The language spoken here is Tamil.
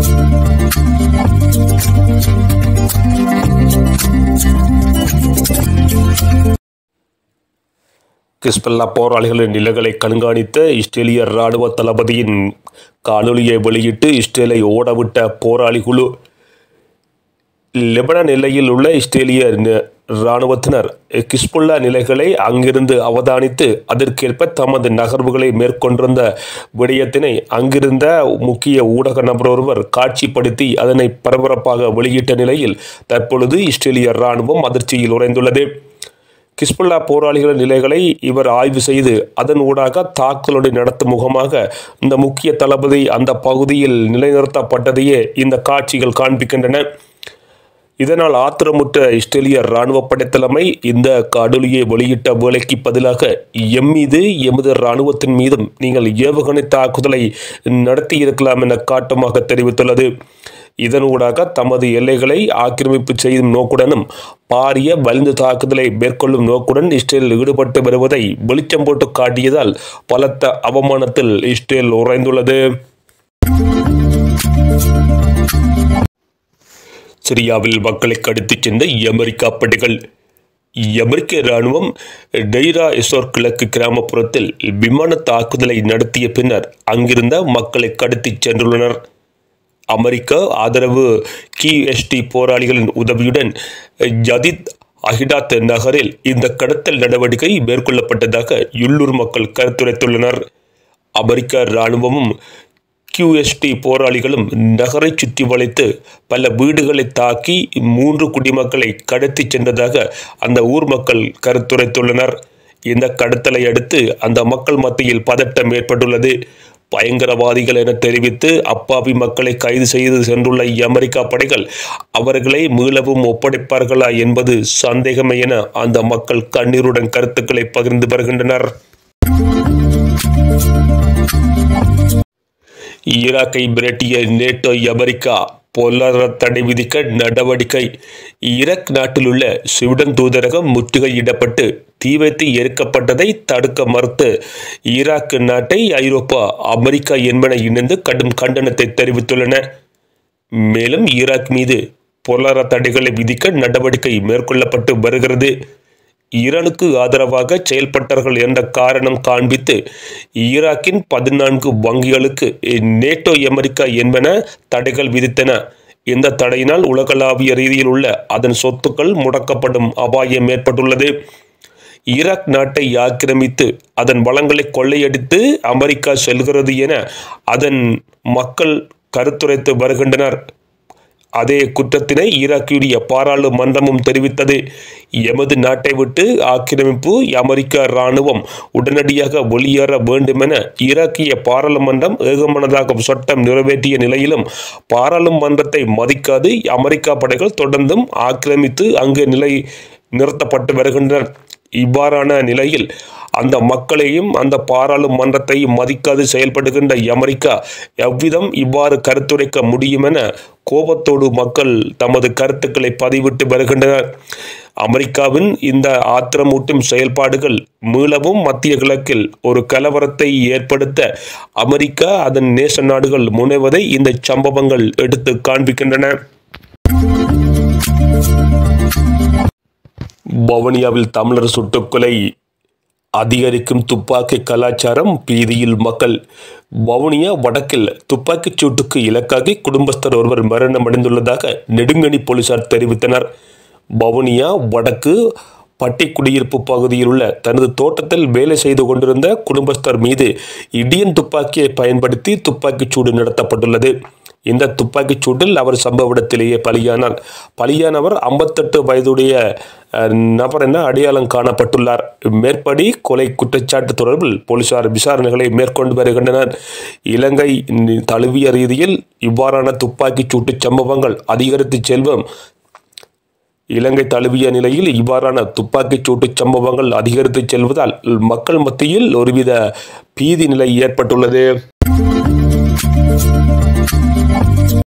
கிஸ்பல்லா போராளிகளின் நிலைகளை கண்காணித்த இஸ்ரேலிய இராணுவ தளபதியின் காணொலியை வெளியிட்டு இஸ்ரேலை ஓடவிட்ட போராளி குழு லெபனான் எல்லையில் உள்ள இஸ்ரேலிய ந- இராணுவத்தினர் கிஸ்புல்லா நிலைகளை அங்கிருந்து அவதானித்து அதற்கேற்ப தமது நகர்வுகளை மேற்கொண்டிருந்த விடயத்தினை அங்கிருந்த முக்கிய ஊடக நபர் ஒருவர் காட்சிப்படுத்தி அதனை பரபரப்பாக வெளியிட்ட நிலையில் தற்பொழுது இஸ்ரேலிய இராணுவம் அதிர்ச்சியில் உறைந்துள்ளது கிஸ்புல்லா போராளிகளின் நிலைகளை இவர் ஆய்வு செய்து அதன் ஊடாக தாக்குதலை நடத்தும் முகமாக இந்த முக்கிய தளபதி அந்த பகுதியில் நிலைநிறுத்தப்பட்டதையே இந்த காட்சிகள் காண்பிக்கின்றன இதனால் ஆத்திரமுற்ற இஸ்ரேலிய இராணுவ படைத்தலைமை இந்த காணொலியை வெளியிட்ட வேலைக்கு பதிலாக எம் மீது எமது இராணுவத்தின் மீதும் நீங்கள் ஏவுகணை தாக்குதலை நடத்தியிருக்கலாம் என காட்டமாக தெரிவித்துள்ளது இதனூடாக தமது எல்லைகளை ஆக்கிரமிப்பு செய்யும் நோக்குடனும் பாரிய வலிந்து தாக்குதலை மேற்கொள்ளும் நோக்குடன் இஸ்ரேல் ஈடுபட்டு வருவதை வெளிச்சம் போட்டு காட்டியதால் பலத்த அவமானத்தில் இஸ்ரேல் உறைந்துள்ளது சிரியாவில் மக்களை கடத்திச் சென்ற அமெரிக்கா படைகள் அமெரிக்க இராணுவம் டெய்ரா எசோர் கிழக்கு கிராமப்புறத்தில் விமான தாக்குதலை நடத்திய பின்னர் அங்கிருந்த மக்களை கடத்திச் சென்றுள்ளனர் அமெரிக்க ஆதரவு கிஎஸ்டி போராளிகளின் உதவியுடன் ஜதித் அஹிடாத் நகரில் இந்த கடத்தல் நடவடிக்கை மேற்கொள்ளப்பட்டதாக உள்ளூர் மக்கள் கருத்துரைத்துள்ளனர் அமெரிக்க இராணுவமும் கியூஎஸ்டி போராளிகளும் நகரை சுற்றி வளைத்து பல வீடுகளை தாக்கி மூன்று குடிமக்களை கடத்திச் சென்றதாக அந்த ஊர் மக்கள் கருத்துரைத்துள்ளனர் இந்த கடத்தலை அடுத்து அந்த மக்கள் மத்தியில் பதட்டம் ஏற்பட்டுள்ளது பயங்கரவாதிகள் என தெரிவித்து அப்பாவி மக்களை கைது செய்து சென்றுள்ள அமெரிக்கா படைகள் அவர்களை மீளவும் ஒப்படைப்பார்களா என்பது சந்தேகமே என அந்த மக்கள் கண்ணீருடன் கருத்துக்களை பகிர்ந்து வருகின்றனர் ஈராக்கை மிரட்டிய நேட்டோ அமெரிக்கா பொருளாதார தடை விதிக்க நடவடிக்கை ஈராக் நாட்டில் உள்ள சுவிடன் தூதரகம் முற்றுகையிடப்பட்டு தீ வைத்து எரிக்கப்பட்டதை தடுக்க மறுத்து ஈராக் நாட்டை ஐரோப்பா அமெரிக்கா என்பன இணைந்து கடும் கண்டனத்தை தெரிவித்துள்ளன மேலும் ஈராக் மீது பொருளாதார தடைகளை விதிக்க நடவடிக்கை மேற்கொள்ளப்பட்டு வருகிறது ஈரானுக்கு ஆதரவாக செயல்பட்டார்கள் என்ற காரணம் காண்பித்து ஈராக்கின் பதினான்கு வங்கிகளுக்கு நேட்டோ அமெரிக்கா என்பன தடைகள் விதித்தன இந்த தடையினால் உலகளாவிய ரீதியில் உள்ள அதன் சொத்துக்கள் முடக்கப்படும் அபாயம் ஏற்பட்டுள்ளது ஈராக் நாட்டை ஆக்கிரமித்து அதன் வளங்களை கொள்ளையடித்து அமெரிக்கா செல்கிறது என அதன் மக்கள் கருத்துரைத்து வருகின்றனர் அதே குற்றத்தினை ஈராக்கியுடைய பாராளுமன்றமும் தெரிவித்தது எமது நாட்டை விட்டு ஆக்கிரமிப்பு அமெரிக்க இராணுவம் உடனடியாக வெளியேற வேண்டுமென ஈராக்கிய பாராளுமன்றம் ஏகமனதாக சட்டம் நிறைவேற்றிய நிலையிலும் பாராளுமன்றத்தை மதிக்காது அமெரிக்கா படைகள் தொடர்ந்தும் ஆக்கிரமித்து அங்கு நிலை நிறுத்தப்பட்டு வருகின்றனர் இவ்வாறான நிலையில் அந்த மக்களையும் அந்த பாராளுமன்றத்தையும் மதிக்காது செயல்படுகின்ற அமெரிக்கா எவ்விதம் இவ்வாறு கருத்துரைக்க முடியும் என கோபத்தோடு மக்கள் தமது கருத்துக்களை பதிவிட்டு வருகின்றனர் அமெரிக்காவின் இந்த ஆத்திரமூட்டும் செயல்பாடுகள் மீளவும் மத்திய கிழக்கில் ஒரு கலவரத்தை ஏற்படுத்த அமெரிக்கா அதன் நேச நாடுகள் முனைவதை இந்த சம்பவங்கள் எடுத்து காண்பிக்கின்றன வவுனியாவில் தமிழர் சுட்டுக்கொலை அதிகரிக்கும் துப்பாக்கி கலாச்சாரம் பீதியில் மக்கள் வவுனியா வடக்கில் துப்பாக்கிச் சூட்டுக்கு இலக்காகி குடும்பஸ்தர் ஒருவர் மரணமடைந்துள்ளதாக நெடுங்கணி போலீசார் தெரிவித்தனர் வவுனியா வடக்கு பட்டி குடியிருப்பு பகுதியில் உள்ள தனது தோட்டத்தில் வேலை செய்து கொண்டிருந்த குடும்பஸ்தர் மீது இடியன் துப்பாக்கியை பயன்படுத்தி துப்பாக்கிச் சூடு நடத்தப்பட்டுள்ளது இந்த துப்பாக்கிச் சூட்டில் அவர் சம்பவ இடத்திலேயே பலியானார் பலியானவர் ஐம்பத்தெட்டு வயதுடைய அஹ், நபர் என அடையாளம் காணப்பட்டுள்ளார் மேற்படி கொலை குற்றச்சாட்டு தொடர்பில் போலீசார் விசாரணைகளை மேற்கொண்டு வருகின்றனர் இலங்கை நி- தழுவிய ரீதியில் இவ்வாறான துப்பாக்கிச் சூட்டு சம்பவங்கள் அதிகரித்து செல்வம் இலங்கை தழுவிய நிலையில் இவ்வாறான துப்பாக்கிச் சூட்டு சம்பவங்கள் அதிகரித்து செல்வதால் மக்கள் மத்தியில் ஒருவித பீதி நிலை ஏற்பட்டுள்ளது